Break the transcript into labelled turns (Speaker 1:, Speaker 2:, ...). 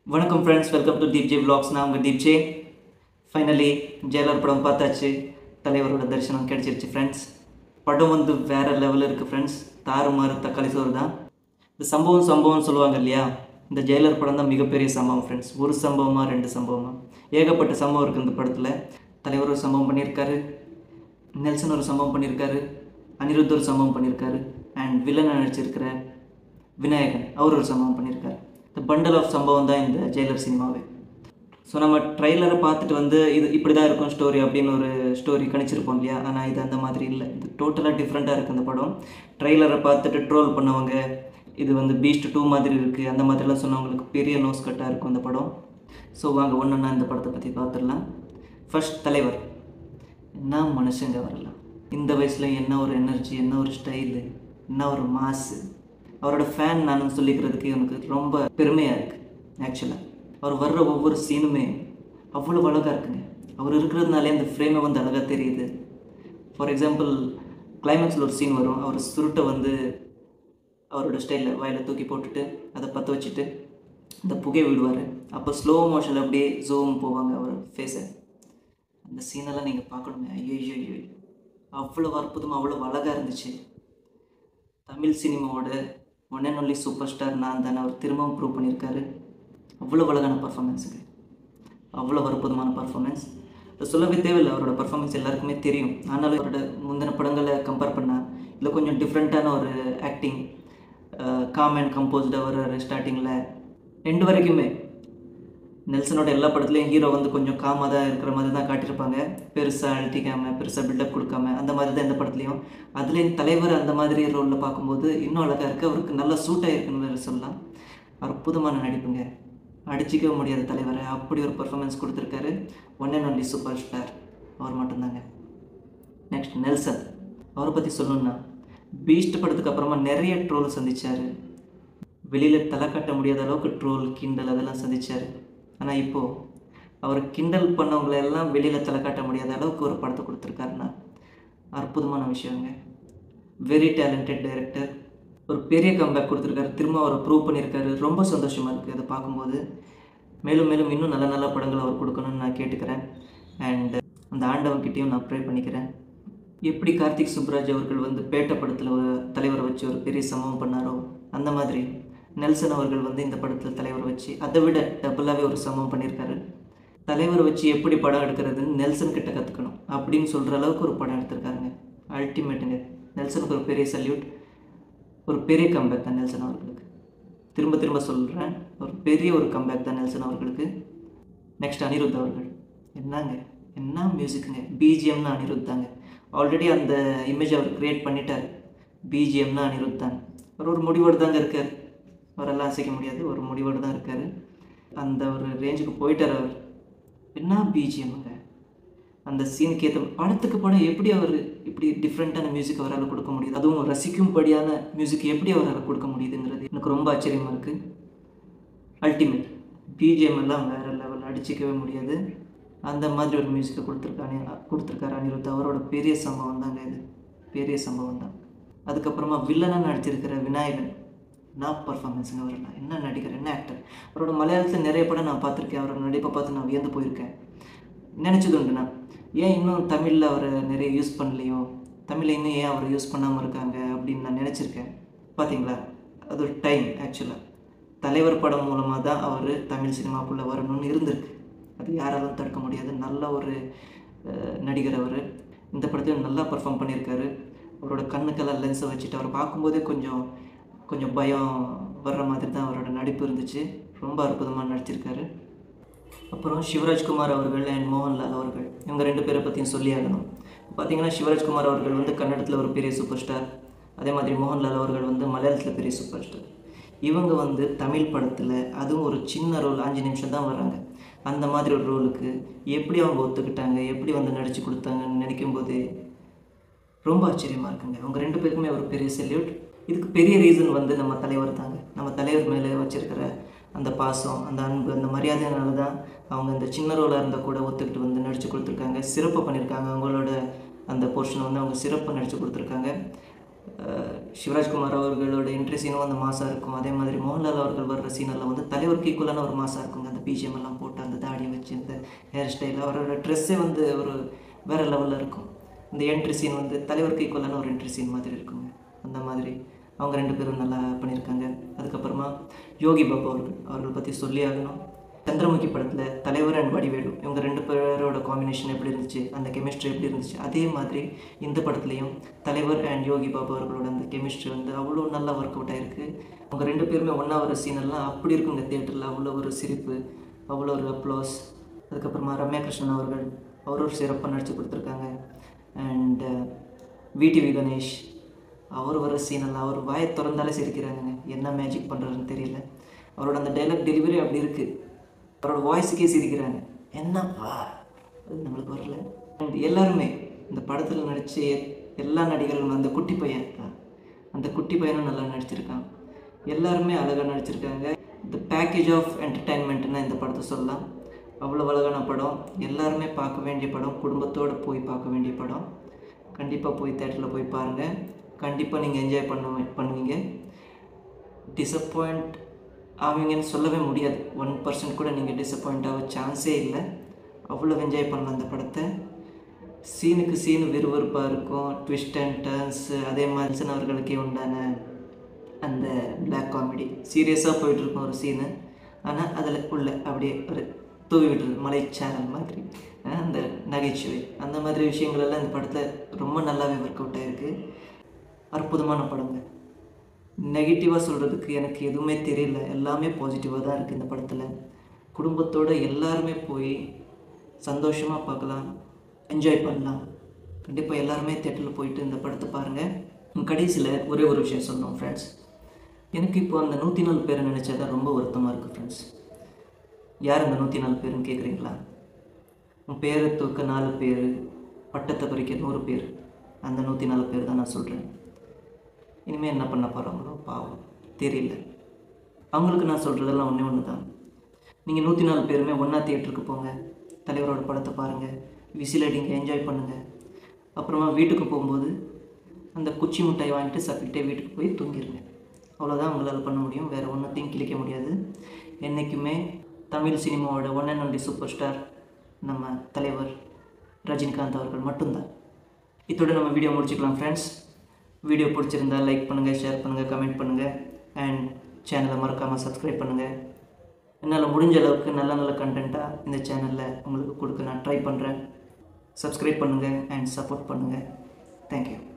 Speaker 1: வணக்கம் friends welcome to Deep J vlogs நான் உங்கள் தீப் ஜே ஃபைனலி ஜெயலர் படம் பார்த்தாச்சு தலைவரோட தரிசனம் கிடைச்சிருச்சு ஃப்ரெண்ட்ஸ் படம் வந்து வேற லெவலில் இருக்குது ஃப்ரெண்ட்ஸ் தாறுமாறு தக்காளி சோறு தான் இந்த சம்பவம் சம்பவம் சொல்லுவாங்க இல்லையா இந்த ஜெயலர் படம் தான் மிகப்பெரிய சம்பவம் ஃப்ரெண்ட்ஸ் ஒரு சம்பவமா ரெண்டு சம்பவமா ஏகப்பட்ட சம்பவம் இருக்குது இந்த படத்தில் தலைவர் ஒரு சம்பவம் பண்ணியிருக்காரு நெல்சன் ஒரு சம்பவம் பண்ணியிருக்காரு அனிருத் ஒரு சம்பவம் பண்ணியிருக்காரு அண்ட் வில்லனை நடிச்சிருக்கிற விநாயகன் அவர் ஒரு சம்பவம் பண்ணியிருக்காரு இந்த பண்டல் ஆஃப் சம்பவம் தான் இந்த ஜெயிலர் சினிமாவே ஸோ நம்ம ட்ரைலரை பார்த்துட்டு வந்து இது இப்படி தான் இருக்கும் ஸ்டோரி அப்படின்னு ஒரு ஸ்டோரி கணிச்சிருப்போம் இல்லையா ஆனால் இது அந்த மாதிரி இல்லை இது டோட்டலாக டிஃப்ரெண்ட்டாக இருக்குது அந்த படம் ட்ரைலரை பார்த்துட்டு ட்ரோல் பண்ணவங்க இது வந்து பீஸ்ட் டூ மாதிரி இருக்குது அந்த மாதிரிலாம் சொன்னவங்களுக்கு பெரிய நோஸ் கட்டாக இருக்கும் அந்த படம் ஸோ வாங்க ஒன்றுன்னா இந்த படத்தை பற்றி பார்த்துடலாம் ஃபர்ஸ்ட் தலைவர் என்ன மனுஷங்க வரலாம் இந்த வயசில் என்ன ஒரு எனர்ஜி என்ன ஒரு ஸ்டைலு என்ன ஒரு மாசு அவரோட ஃபேன் நான் சொல்லிக்கிறதுக்கு எனக்கு ரொம்ப பெருமையாக இருக்குது ஆக்சுவலாக அவர் வர்ற ஒவ்வொரு சீனுமே அவ்வளோ அழகாக இருக்குங்க அவர் இருக்கிறதுனாலே அந்த ஃப்ரேமை வந்து அழகாக தெரியுது ஃபார் எக்ஸாம்பிள் கிளைமேக்ஸில் ஒரு சீன் வரும் அவர் சுருட்டை வந்து அவரோட ஸ்டைலில் வாயில் தூக்கி போட்டுட்டு அதை பற்ற வச்சுட்டு அந்த புகை விடுவார் அப்போ ஸ்லோ மோஷனில் அப்படியே ஜூம் போவாங்க அவர் ஃபேஸை அந்த சீனெல்லாம் நீங்கள் பார்க்கணுமே ஐயோ ஐயோ ஐயோ அவ்வளோ அற்புதமாக அவ்வளோ அழகாக இருந்துச்சு தமிழ் சினிமாவோட one and only super star நான் தானே அவர் திரும்பவும் ப்ரூவ் பண்ணியிருக்காரு அவ்வளோ அழகான பர்ஃபார்மன்ஸுக்கு அவ்வளோ அற்புதமான பர்ஃபார்மன்ஸ் அது சொல்லவே தேவையில்லை அவரோட பர்ஃபார்மன்ஸ் எல்லாருக்குமே தெரியும் ஆனாலும் அவரோட முந்தின படங்களை கம்பேர் பண்ணால் இல்லை கொஞ்சம் டிஃப்ரெண்ட்டான ஒரு ஆக்டிங் காம் அண்ட் கம்போஸ்டாக வர்றாரு ஸ்டார்டிங்கில் ரெண்டு வரைக்குமே நெல்சனோட எல்லா படத்துலையும் ஹீரோ வந்து கொஞ்சம் காமாக தான் இருக்கிற மாதிரி தான் காட்டியிருப்பாங்க பெருசாக அழட்டிக்காம பெருசாக பில்டப் கொடுக்காம அந்த மாதிரி தான் இந்த படத்துலையும் அதுலேயும் தலைவர் அந்த மாதிரி ரோலில் பார்க்கும்போது இன்னும் அழகாக இருக்குது அவருக்கு நல்ல சூட் ஆகிருக்குன்னு சொல்லலாம் அற்புதமான நடிப்புங்க அடிச்சிக்க முடியாத தலைவரை அப்படி ஒரு பர்ஃபார்மன்ஸ் கொடுத்துருக்காரு one and only super star அவர் மட்டும்தாங்க நெக்ஸ்ட் நெல்சன் அவரை பற்றி சொல்லணும்னா பீஸ்ட் படத்துக்கு அப்புறமா நிறைய ட்ரோல் சந்திச்சார் வெளியில் தலை காட்ட முடியாத அளவுக்கு ட்ரோல் கிண்டல் அதெல்லாம் சந்திச்சார் ஆனால் இப்போது அவர் கிண்டல் பண்ணவங்களை எல்லாம் வெளியில் தலை காட்ட முடியாத அளவுக்கு ஒரு படத்தை கொடுத்துருக்காருன்னா அற்புதமான விஷயங்க வெரி டேலண்டட் டைரக்டர் ஒரு பெரிய கம்பேக் கொடுத்துருக்காரு திரும்ப அவரை ப்ரூவ் பண்ணியிருக்காரு ரொம்ப சந்தோஷமாக இருக்குது அதை பார்க்கும்போது மேலும் மேலும் இன்னும் நல்ல நல்ல படங்கள் அவர் கொடுக்கணும்னு நான் கேட்டுக்கிறேன் அண்ட் அந்த ஆண்டவன்கிட்டையும் நான் ப்ரே பண்ணிக்கிறேன் எப்படி கார்த்திக் சுப்ராஜ் அவர்கள் வந்து பேட்ட படத்தில் ஒரு தலைவரை வச்சு ஒரு பெரிய சம்பவம் பண்ணாரோ அந்த மாதிரி நெல்சன் அவர்கள் வந்து இந்த படத்தில் தலைவரை வச்சு அதை விட டபுளாகவே ஒரு சம்பவம் பண்ணியிருக்காரு தலைவரை வச்சு எப்படி படம் எடுக்கிறதுன்னு நெல்சன் கிட்ட கற்றுக்கணும் அப்படின்னு சொல்கிற அளவுக்கு ஒரு படம் எடுத்திருக்காருங்க அல்டிமேட்டுங்க நெல்சனுக்கு ஒரு பெரிய சல்யூட் ஒரு பெரிய கம்பேக் தான் நெல்சன் அவர்களுக்கு திரும்ப திரும்ப சொல்கிறேன் ஒரு பெரிய ஒரு கம்பேக் தான் நெல்சன் அவர்களுக்கு நெக்ஸ்ட் அனிருத் அவர்கள் என்னங்க என்ன மியூசிக்குங்க பிஜிஎம்னு அனிருத் தாங்க ஆல்ரெடி அந்த இமேஜ் அவர் க்ரியேட் பண்ணிட்டார் பிஜிஎம்னு அனிருத் தான் அவர் ஒரு முடிவோடு தாங்க இருக்கார் அவரெல்லாம் அசைக்க முடியாது ஒரு முடிவோடு தான் இருக்கார் அந்த ஒரு ரேஞ்சுக்கு போயிட்டார் அவர் என்ன பிஜிஎம்ங்க அந்த சீனுக்கு ஏற்ற படத்துக்கு படம் எப்படி அவர் இப்படி டிஃப்ரெண்ட்டான மியூசிக் அவரால் கொடுக்க முடியுது அதுவும் ரசிக்கும்படியான மியூசிக் எப்படி அவரால் கொடுக்க முடியுதுங்கிறது எனக்கு ரொம்ப ஆச்சரியமாக இருக்குது அல்டிமேட் பிஜிஎம் எல்லாம் வேறு லெவல் அடிச்சிக்கவே முடியாது அந்த மாதிரி ஒரு மியூசிக்கை கொடுத்துருக்கானே கொடுத்துருக்காரு அனிருத் அவரோட பெரிய சம்பவம் தாங்க இது பெரிய சம்பவம் தான் அதுக்கப்புறமா வில்லனாக நடிச்சிருக்கிற விநாயகன் நான் பர்ஃபார்மன்ஸுங்க அவரெல்லாம் என்ன நடிகர் என்ன ஆக்டர் அவரோட மலையாளத்தில் நிறைய படம் நான் பார்த்துருக்கேன் அவரோட நடிப்பை பார்த்து நான் வியந்து போயிருக்கேன் நினச்சது உண்டு நான் ஏன் இன்னும் தமிழில் அவரை நிறைய யூஸ் பண்ணலையோ தமிழில் இன்னும் ஏன் அவரை யூஸ் பண்ணாமல் இருக்காங்க அப்படின்னு நான் நினச்சிருக்கேன் பார்த்தீங்களா அது ஒரு டைம் ஆக்சுவலாக தலைவர் படம் மூலமாக தான் அவர் தமிழ் சினிமாக்குள்ளே வரணும்னு இருந்திருக்கு அது யாராலும் தடுக்க முடியாது நல்ல ஒரு நடிகர் அவர் இந்த படத்தையும் நல்லா பர்ஃபார்ம் பண்ணியிருக்காரு அவரோட கண்ணுக்கெல்லாம் லென்ஸை வச்சுட்டு அவரை பார்க்கும்போதே கொஞ்சம் கொஞ்சம் பயம் வர்ற மாதிரி தான் அவரோட நடிப்பு இருந்துச்சு ரொம்ப அற்புதமாக நடிச்சிருக்காரு அப்புறம் சிவராஜ்குமார் அவர்கள் அண்ட் மோகன்லால் அவர்கள் இவங்க ரெண்டு பேரை பற்றியும் சொல்லி ஆகணும் பார்த்தீங்கன்னா சிவராஜ்குமார் அவர்கள் வந்து கன்னடத்தில் ஒரு பெரிய சூப்பர் ஸ்டார் அதே மாதிரி மோகன்லால் அவர்கள் வந்து மலையாளத்தில் பெரிய சூப்பர் ஸ்டார் இவங்க வந்து தமிழ் படத்தில் அதுவும் ஒரு சின்ன ரோல் அஞ்சு நிமிஷம் தான் வராங்க அந்த மாதிரி ஒரு ரோலுக்கு எப்படி அவங்க ஒத்துக்கிட்டாங்க எப்படி வந்து நடித்து கொடுத்தாங்கன்னு நினைக்கும் போது ரொம்ப ஆச்சரியமாக இருக்குங்க அவங்க ரெண்டு பேருக்குமே ஒரு பெரிய செல்யூட் இதுக்கு பெரிய ரீசன் வந்து நம்ம தலைவர் தாங்க நம்ம தலைவர் மேலே வச்சுருக்கிற அந்த பாசம் அந்த அன்பு அந்த மரியாதைனால தான் அவங்க அந்த சின்ன ரோலாக இருந்தால் கூட ஒத்துக்கிட்டு வந்து நடித்து கொடுத்துருக்காங்க சிறப்பாக பண்ணியிருக்காங்க அவங்களோட அந்த போர்ஷனை வந்து அவங்க சிறப்பாக நடித்து கொடுத்துருக்காங்க அஹ், சிவராஜ்குமார் அவர்களோட என்ட்ரி சீனும் அந்த மாசாக இருக்கும் அதே மாதிரி மோகன்லால் அவர்கள் வர்ற சீனெல்லாம் வந்து தலைவருக்கு ஈக்குவலான ஒரு மாசாக இருக்குங்க அந்த பிஜிஎம் எல்லாம் போட்டு அந்த தாடி வச்சு இந்த ஹேர் ஸ்டைல் அவரோட ட்ரெஸ்ஸே வந்து ஒரு வேறு லெவலில் இருக்கும் இந்த என்ட்ரி சீன் வந்து தலைவருக்கு ஈக்குவலான ஒரு என்ட்ரி சீன் மாதிரி இருக்குங்க அந்த மாதிரி அவங்க ரெண்டு பேரும் நல்லா பண்ணியிருக்காங்க அதுக்கப்புறமா யோகி பாபு அவர்கள் அவர்கள் பற்றி சொல்லி ஆகணும் சந்திரமுகி படத்தில் தலைவர் அண்ட் வடிவேலு இவங்க ரெண்டு பேரோட காம்பினேஷன் எப்படி இருந்துச்சு அந்த கெமிஸ்ட்ரி எப்படி இருந்துச்சு அதே மாதிரி இந்த படத்துலையும் தலைவர் அண்ட் யோகி பாபு அவர்களோட அந்த கெமிஸ்ட்ரி வந்து அவ்வளோ நல்லா ஒர்க் அவுட் ஆயிருக்கு அவங்க ரெண்டு பேருமே ஒன்றா வர சீன் எல்லாம் அப்படி இருக்குங்க தேட்டரில் அவ்வளோ ஒரு சிரிப்பு அவ்வளோ ஒரு அப்ளோஸ் அதுக்கப்புறமா ரம்யா கிருஷ்ணன் அவர்கள் அவர் ஒரு சிறப்பாக நடித்து கொடுத்துருக்காங்க அண்ட் விடிவி கணேஷ் அவர் வர சீனெல்லாம் அவர் வாயை திறந்தாலே சிரிக்கிறாங்க என்ன மேஜிக் பண்ணுறாருன்னு தெரியல அவரோட அந்த டைலாக் டெலிவரி அப்படி இருக்குது அவரோட வாய்ஸுக்கே சிரிக்கிறாங்க என்னப்பா அது நம்மளுக்கு வரல அண்ட் எல்லாருமே இந்த படத்தில் நடித்த எல்லா நடிகர்களும் அந்த குட்டி பையன் அந்த குட்டி பையனும் நல்லா நடிச்சிருக்கான் எல்லாருமே அழகாக நடிச்சிருக்காங்க இந்த பேக்கேஜ் ஆஃப் என்டர்டைன்மெண்ட்னு இந்த படத்தை சொல்லலாம் அவ்வளோ அழகான படம் எல்லாருமே பார்க்க வேண்டிய படம் குடும்பத்தோடு போய் பார்க்க வேண்டிய படம் கண்டிப்பாக போய் தேட்டரில் போய் பாருங்கள் கண்டிப்பாக நீங்கள் என்ஜாய் பண்ணுவ பண்ணுவீங்க டிசப்பாயிண்ட் ஆவீங்கன்னு சொல்லவே முடியாது ஒன் பர்சன்ட் கூட நீங்கள் டிசப்பாயிண்ட் ஆக சான்ஸே இல்லை அவ்வளோ என்ஜாய் பண்ணலாம் அந்த படத்தை சீனுக்கு சீனு விறுவிறுப்பாக இருக்கும் ட்விஸ்ட் அண்ட் டர்ன்ஸ் அதே மாதிரி வில்சன் அவர்களுக்கே உண்டான அந்த பிளாக் காமெடி சீரியஸாக போயிட்டுருக்கும் ஒரு சீனு ஆனால் அதில் உள்ள அப்படியே ஒரு தூவி விட்டுறது மலை சேனல் மாதிரி அஹ் அந்த நகைச்சுவை அந்த மாதிரி விஷயங்கள் எல்லாம் இந்த படத்தில் ரொம்ப நல்லாவே ஒர்க் அவுட் ஆகிருக்கு அற்புதமான படங்க நெகட்டிவாக சொல்கிறதுக்கு எனக்கு எதுவுமே தெரியல எல்லாமே பாசிட்டிவாக தான் இருக்குது இந்த படத்தில் குடும்பத்தோடு எல்லாருமே போய் சந்தோஷமாக பார்க்கலாம் என்ஜாய் பண்ணலாம் கண்டிப்பாக எல்லாருமே தேட்டரில் போயிட்டு இந்த படத்தை பாருங்கள் கடைசியில் ஒரே ஒரு விஷயம் சொல்லணும் ஃப்ரெண்ட்ஸ் எனக்கு இப்போ அந்த நூற்றி நாலு பேரை நினச்சா தான் ரொம்ப வருத்தமாக இருக்குது ஃப்ரெண்ட்ஸ் யார் அந்த நூற்றி நாலு பேருன்னு கேட்குறீங்களா உன் பேரை தூக்க நாலு பேர் பட்டத்தை பறிக்க நூறு பேர் அந்த நூற்றி நாலு பேர் தான் நான் சொல்கிறேன் இனிமேல் என்ன பண்ண போகிறாங்களோ பாவம் தெரியல அவங்களுக்கு நான் சொல்கிறதெல்லாம் ஒன்றே ஒன்று தான் நீங்கள் நூற்றி நாலு பேருமே ஒன்றா தியேட்டருக்கு போங்க தலைவரோட படத்தை பாருங்கள் விசில் அடிங்க என்ஜாய் பண்ணுங்கள் அப்புறமா வீட்டுக்கு போகும்போது அந்த குச்சி மிட்டாய் வாங்கிட்டு சாப்பிட்டுட்டே வீட்டுக்கு போய் தூங்கிடுங்க அவ்வளோதான் உங்களால் பண்ண முடியும் வேறு ஒன்றத்தையும் கிழிக்க முடியாது என்றைக்குமே தமிழ் சினிமாவோட one and only super star நம்ம தலைவர் ரஜினிகாந்த் அவர்கள் மட்டும்தான் இதோட நம்ம வீடியோ முடிச்சுக்கலாம் ஃப்ரெண்ட்ஸ் வீடியோ பிடிச்சிருந்தா லைக் பண்ணுங்கள் ஷேர் பண்ணுங்கள் கமெண்ட் பண்ணுங்கள் அண்ட் சேனலை மறக்காமல் சப்ஸ்கிரைப் பண்ணுங்கள் என்னால் முடிஞ்ச அளவுக்கு நல்ல நல்ல கண்டென்ட்டாக இந்த சேனலில் உங்களுக்கு கொடுக்க நான் ட்ரை பண்ணுறேன் சப்ஸ்கிரைப் பண்ணுங்கள் அண்ட் சப்போர்ட் பண்ணுங்கள் தேங்க்யூ